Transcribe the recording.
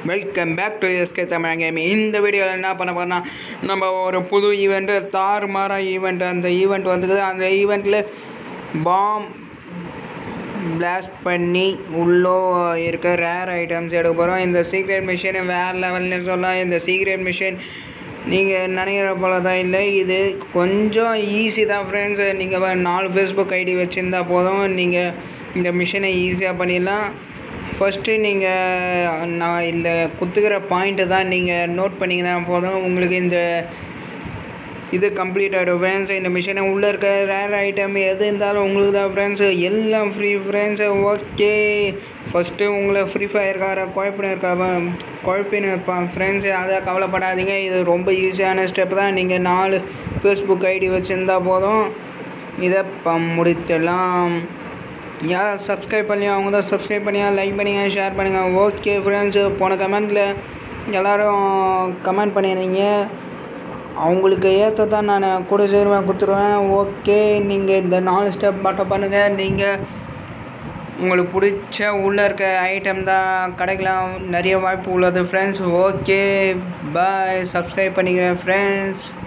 welcome back to SK Tamil game இந்த வீடியோவில் என்ன பண்ண போறோம்னா நம்ம ஒரு புது ஈவெண்ட்டு தாறுமாறா ஈவெண்ட் அந்த ஈவெண்ட் வந்துக்குது அந்த ஈவெண்ட்டில் பாம் பிளாஸ்ட் பண்ணி உள்ளோ இருக்க ரேர் ஐட்டம்ஸ் எடுக்க போகிறோம் இந்த சீக்ரெட் மிஷின் வேறு லெவல்னு சொல்லலாம் இந்த சீக்ரெட் மிஷின் நீங்கள் நினைக்கிற போல தான் இல்லை இது கொஞ்சம் ஈஸி தான் ஃப்ரெண்ட்ஸ் நீங்கள் நாலு ஃபேஸ்புக் ஐடி வச்சுருந்தா போதும் நீங்கள் இந்த மிஷினை ஈஸியாக பண்ணிடலாம் ஃபஸ்ட்டு நீங்கள் நான் இந்த குத்துக்கிற பாயிண்ட்டு தான் நீங்கள் நோட் பண்ணிங்கன்னா போதும் உங்களுக்கு இந்த இது கம்ப்ளீட் ஆகிடும் ஃப்ரெண்ட்ஸ் இந்த மிஷினை உள்ளே இருக்க ரேர் ஐட்டம் எது இருந்தாலும் உங்களுக்கு தான் ஃப்ரெண்ட்ஸு எல்லாம் ஃப்ரீ ஃப்ரெண்ட்ஸு ஓகே ஃபஸ்ட்டு உங்களை ஃப்ரீ ஃபயர்கார குழப்பின்னு இருக்காம குழப்பின்னு இருப்பான் ஃப்ரெண்ட்ஸு அதை கவலைப்படாதீங்க இது ரொம்ப ஈஸியான ஸ்டெப் தான் நீங்கள் நாலு ஃபேஸ்புக் ஐடி வச்சுருந்தா போதும் இதை ப முடித்தலாம் யாரும் சப்ஸ்கிரைப் பண்ணியா அவங்க தான் சப்ஸ்கிரைப் பண்ணியா லைக் பண்ணிங்க ஷேர் பண்ணுங்கள் ஓகே ஃப்ரெண்ட்ஸு போன கமெண்ட்டில் எல்லோரும் கமெண்ட் பண்ணியிருந்தீங்க அவங்களுக்கு ஏற்ற தான் நான் கூட சேருவேன் கொடுத்துருவேன் ஓகே நீங்கள் இந்த நாலு ஸ்டெப் மட்டும் பண்ணுங்கள் நீங்கள் உங்களுக்கு பிடிச்ச உள்ளே இருக்க ஐட்டம் தான் கிடைக்கலாம் நிறைய வாய்ப்பு உள்ளது ஃப்ரெண்ட்ஸ் ஓகே பாய் சப்ஸ்கிரைப் பண்ணிக்கிறேன் ஃப்ரெண்ட்ஸ்